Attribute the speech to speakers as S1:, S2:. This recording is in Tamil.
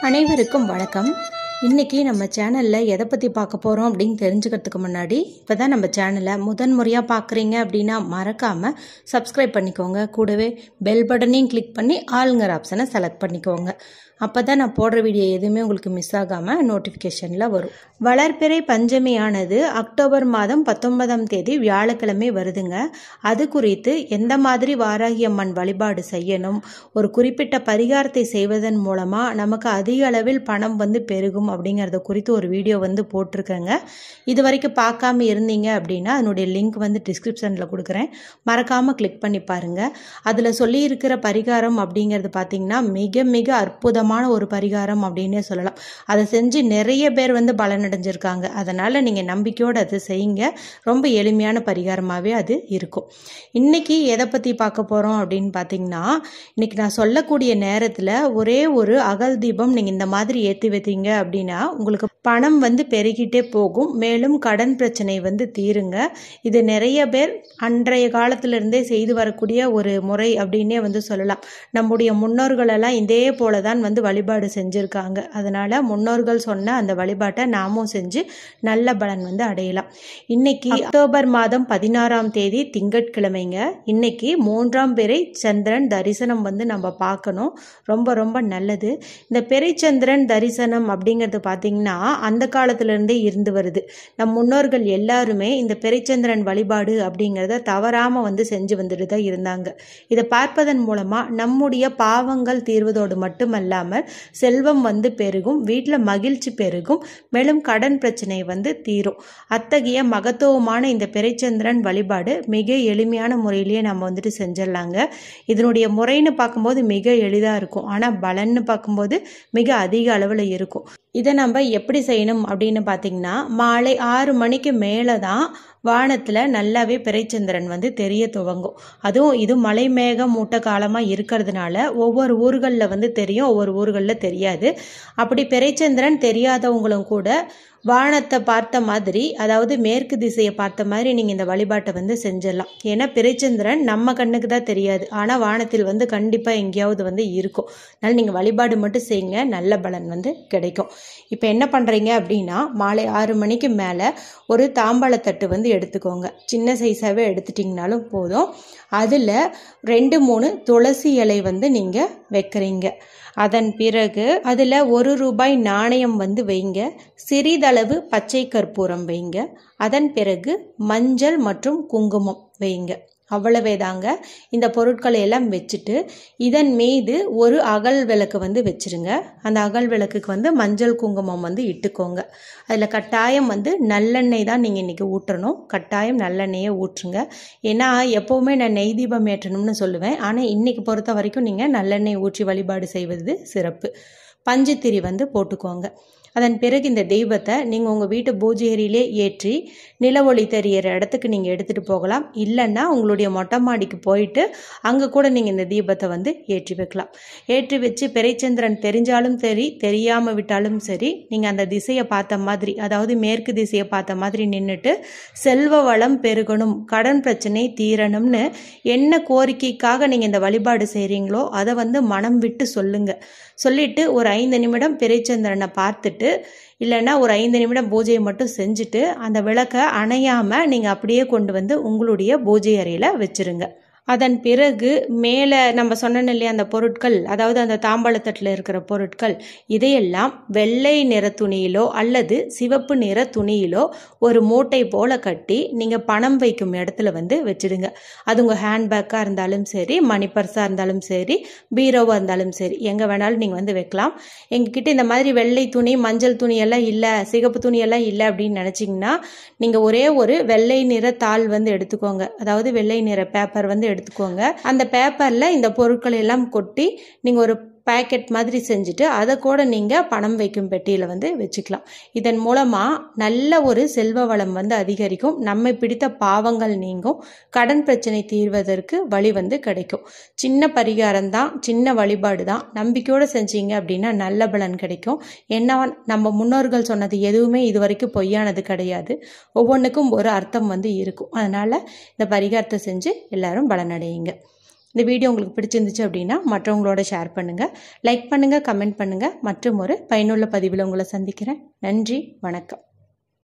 S1: அனைவருக்கும் வணக்கம் இன்றைக்கி நம்ம சேனலில் எதை பற்றி பார்க்க போகிறோம் அப்படின்னு தெரிஞ்சுக்கிறதுக்கு முன்னாடி இப்போ தான் நம்ம சேனலை முதன் முறையாக பார்க்குறீங்க அப்படின்னா மறக்காமல் சப்ஸ்கிரைப் பண்ணிக்கோங்க கூடவே பெல் பட்டனையும் கிளிக் பண்ணி ஆளுங்கிற ஆப்ஷனை செலக்ட் பண்ணிக்கோங்க அப்போ தான் நான் போடுற வீடியோ எதுவுமே உங்களுக்கு மிஸ் ஆகாமல் நோட்டிஃபிகேஷனில் வரும் வளர்பிறை பஞ்சமியானது அக்டோபர் மாதம் பத்தொன்பதாம் தேதி வியாழக்கிழமை வருதுங்க அது குறித்து எந்த மாதிரி வாராகி அம்மன் வழிபாடு செய்யணும் ஒரு குறிப்பிட்ட பரிகாரத்தை செய்வதன் மூலமாக நமக்கு அதிக அளவில் பணம் வந்து பெருகும் அப்படிங்கிறத குறித்து ஒரு வீடியோ வந்து போட்டிருக்கேங்க இது வரைக்கும் பார்க்காம இருந்தீங்க அப்படின்னா அதனுடைய லிங்க் வந்து டிஸ்கிரிப்ஷனில் கொடுக்குறேன் மறக்காமல் கிளிக் பண்ணி பாருங்கள் அதில் சொல்லியிருக்கிற பரிகாரம் அப்படிங்கிறது பார்த்திங்கன்னா மிக மிக அற்புதமான ஒரு பரிகாரம் அப்படின்னே சொல்லலாம் அதை செஞ்சு நிறைய பேர் வந்து பலனடைஞ்சிருக்காங்க அதனால் நீங்கள் நம்பிக்கையோடு அதை செய்யுங்க ரொம்ப எளிமையான பரிகாரமாகவே அது இருக்கும் இன்றைக்கி எதை பற்றி பார்க்க போகிறோம் அப்படின்னு பார்த்தீங்கன்னா இன்றைக்கி நான் சொல்லக்கூடிய நேரத்தில் ஒரே ஒரு அகல் தீபம் நீங்கள் இந்த மாதிரி ஏற்றி வைத்தீங்க அப்படின்னா உங்களுக்கு பணம் வந்து பெருகிட்டே போகும் மேலும் கடன் பிரச்சனை வந்து தீருங்க இது நிறைய பேர் அன்றைய காலத்திலிருந்தே செய்து வரக்கூடிய ஒரு முறை அப்படின்னே வந்து சொல்லலாம் நம்முடைய முன்னோர்களெல்லாம் இதே போல தான் வந்து வழிபாடு செஞ்சுருக்காங்க அதனால் முன்னோர்கள் சொன்ன அந்த வழிபாட்டை நாமும் செஞ்சு நல்ல பலன் வந்து அடையலாம் இன்னைக்கு அக்டோபர் மாதம் பதினாறாம் தேதி திங்கட்கிழமைங்க இன்னைக்கு மூன்றாம் பிறை சந்திரன் தரிசனம் வந்து நம்ம பார்க்கணும் ரொம்ப ரொம்ப நல்லது இந்த பிறைச்சந்திரன் தரிசனம் அப்படிங்கிறது பார்த்தீங்கன்னா அந்த காலத்திலிருந்தே இருந்து வருது நம் முன்னோர்கள் எல்லாருமே இந்த பிறைச்சந்திரன் வழிபாடு அப்படிங்கிறத தவறாமல் வந்து செஞ்சு வந்துட்டு தான் இருந்தாங்க இதை பார்ப்பதன் மூலமாக நம்முடைய பாவங்கள் தீர்வதோடு மட்டுமல்லாமல் செல்வம் வந்து பெருகும் வீட்டில் மகிழ்ச்சி பெருகும் மேலும் கடன் பிரச்சனை வந்து தீரும் அத்தகைய மகத்துவமான இந்த பிறைச்சந்திரன் வழிபாடு மிக எளிமையான முறையிலேயே நம்ம வந்துட்டு செஞ்சிடலாங்க இதனுடைய முறைன்னு பார்க்கும்போது மிக எளிதாக இருக்கும் ஆனால் பலன்னு பார்க்கும்போது மிக அதிக அளவில் இருக்கும் இதை நம்ம எப்படி செய்யணும் அப்படின்னு பார்த்தீங்கன்னா மாலை ஆறு மணிக்கு மேலே தான் வானத்தில் நல்லாவே பிறைச்சந்திரன் வந்து தெரிய துவங்கும் அதுவும் இது மலை மேகம் மூட்ட காலமாக இருக்கிறதுனால ஒவ்வொரு ஊர்களில் வந்து தெரியும் ஒவ்வொரு ஊர்களில் தெரியாது அப்படி பிறைச்சந்திரன் தெரியாதவங்களும் கூட வானத்தை பார்த்த மாதிரி அதாவது மேற்கு திசையை பார்த்த மாதிரி நீங்கள் இந்த வழிபாட்டை வந்து செஞ்சிடலாம் ஏன்னா பிறைச்சந்திரன் நம்ம கண்ணுக்கு தான் தெரியாது ஆனால் வானத்தில் வந்து கண்டிப்பாக எங்கேயாவது வந்து இருக்கும் அதனால் நீங்கள் வழிபாடு மட்டும் செய்யுங்க நல்ல பலன் வந்து கிடைக்கும் இப்போ என்ன பண்ணுறீங்க அப்படின்னா மாலை ஆறு மணிக்கு மேலே ஒரு தாம்பாளத்தட்டு வந்து எடுத்துக்கோங்க சின்ன சைஸாகவே எடுத்துட்டிங்கனாலும் போதும் அதில் ரெண்டு மூணு துளசி இலை வந்து நீங்கள் வைக்கிறீங்க அதன் பிறகு அதில் ஒரு ரூபாய் நாணயம் வந்து வைங்க சிறிதளவு பச்சை கற்பூரம் வைங்க அதன் பிறகு மஞ்சள் மற்றும் குங்குமம் வைங்க அவ்வளவே தாங்க இந்த பொருட்களை எல்லாம் வச்சுட்டு இதன் மீது ஒரு அகல் விளக்கு வந்து வச்சுருங்க அந்த அகல் விளக்குக்கு வந்து மஞ்சள் குங்குமம் வந்து இட்டுக்கோங்க அதில் கட்டாயம் வந்து நல்லெண்ணெய் தான் நீங்கள் இன்றைக்கி ஊற்றணும் கட்டாயம் நல்லெண்ணெயை ஊற்றுங்க ஏன்னா எப்போவுமே நான் நெய் தீபம் ஏற்றணும்னு சொல்லுவேன் ஆனால் இன்றைக்கி பொறுத்த வரைக்கும் நீங்கள் நல்லெண்ணெய் ஊற்றி வழிபாடு செய்வது சிறப்பு பஞ்சுத்திரி வந்து போட்டுக்கோங்க அதன் பிறகு இந்த தெய்வத்தை நீங்கள் உங்கள் வீட்டு பூஜை அறையிலே ஏற்றி நில ஒளி தெரியிற இடத்துக்கு நீங்கள் எடுத்துகிட்டு போகலாம் இல்லைன்னா உங்களுடைய மொட்டை மாடிக்கு போயிட்டு அங்கே கூட நீங்கள் இந்த தீபத்தை வந்து ஏற்றி வைக்கலாம் ஏற்றி வச்சு பிறைச்சந்திரன் தெரிஞ்சாலும் சரி தெரியாமல் விட்டாலும் சரி நீங்கள் அந்த திசையை பார்த்த மாதிரி அதாவது மேற்கு திசையை பார்த்த மாதிரி நின்றுட்டு செல்வ வளம் பெருகணும் கடன் பிரச்சனை தீரணும்னு என்ன கோரிக்கைக்காக நீங்கள் இந்த வழிபாடு செய்கிறீங்களோ அதை வந்து மனம் விட்டு சொல்லுங்கள் சொல்லிட்டு ஒரு ஐந்து நிமிடம் பிறைச்சந்திரனை பார்த்துட்டு இல்லைன்னா ஒரு ஐந்து நிமிடம் பூஜையை மட்டும் செஞ்சுட்டு அந்த விளக்கை அணையாமல் நீங்கள் அப்படியே கொண்டு வந்து உங்களுடைய பூஜை அறையில் வச்சுருங்க அதன் பிறகு மேலே நம்ம சொன்னோம் இல்லையா அந்த பொருட்கள் அதாவது அந்த தாம்பாளத்தட்டில் இருக்கிற பொருட்கள் இதையெல்லாம் வெள்ளை நிற துணியிலோ அல்லது சிவப்பு நிற துணியிலோ ஒரு மூட்டை போல கட்டி நீங்கள் பணம் வைக்கும் இடத்துல வந்து வச்சுடுங்க அது உங்கள் ஹேண்ட்பேக்காக இருந்தாலும் சரி மணி பர்ஸாக இருந்தாலும் சரி பீரோவாக இருந்தாலும் சரி எங்கே வேணாலும் நீங்கள் வந்து வைக்கலாம் எங்ககிட்ட இந்த மாதிரி வெள்ளை துணி மஞ்சள் துணியெல்லாம் இல்லை சிகப்பு துணியெல்லாம் இல்லை அப்படின்னு நினச்சிங்கன்னா நீங்கள் ஒரே ஒரு வெள்ளை நிற தாள் வந்து எடுத்துக்கோங்க அதாவது வெள்ளை நிற பேப்பர் வந்து எடுத்துக்கோங்க அந்த பேப்பரில் இந்த பொருட்களை எல்லாம் கொட்டி நீங்கள் ஒரு பேக்கெட் மாதிரி செஞ்சுட்டு அதை கூட நீங்கள் பணம் வைக்கும் பெட்டியில் வந்து வச்சுக்கலாம் இதன் மூலமாக நல்ல ஒரு செல்வ வளம் வந்து அதிகரிக்கும் நம்மை பிடித்த பாவங்கள் நீங்கும் கடன் பிரச்சனை தீர்வதற்கு வழி வந்து கிடைக்கும் சின்ன பரிகாரம் தான் சின்ன வழிபாடு தான் நம்பிக்கையோடு செஞ்சீங்க அப்படின்னா நல்ல பலன் கிடைக்கும் என்ன நம்ம முன்னோர்கள் சொன்னது எதுவுமே இது வரைக்கும் பொய்யானது கிடையாது ஒவ்வொன்றுக்கும் ஒரு அர்த்தம் வந்து இருக்கும் அதனால் இந்த பரிகாரத்தை செஞ்சு எல்லாரும் பலனடையுங்க இந்த வீடியோ உங்களுக்கு பிடிச்சிருந்துச்சு அப்படின்னா மற்றவங்களோட ஷேர் பண்ணுங்கள் லைக் பண்ணுங்கள் கமெண்ட் பண்ணுங்கள் மற்றும் ஒரு பயனுள்ள பதிவில் உங்களை சந்திக்கிறேன் நன்றி வணக்கம்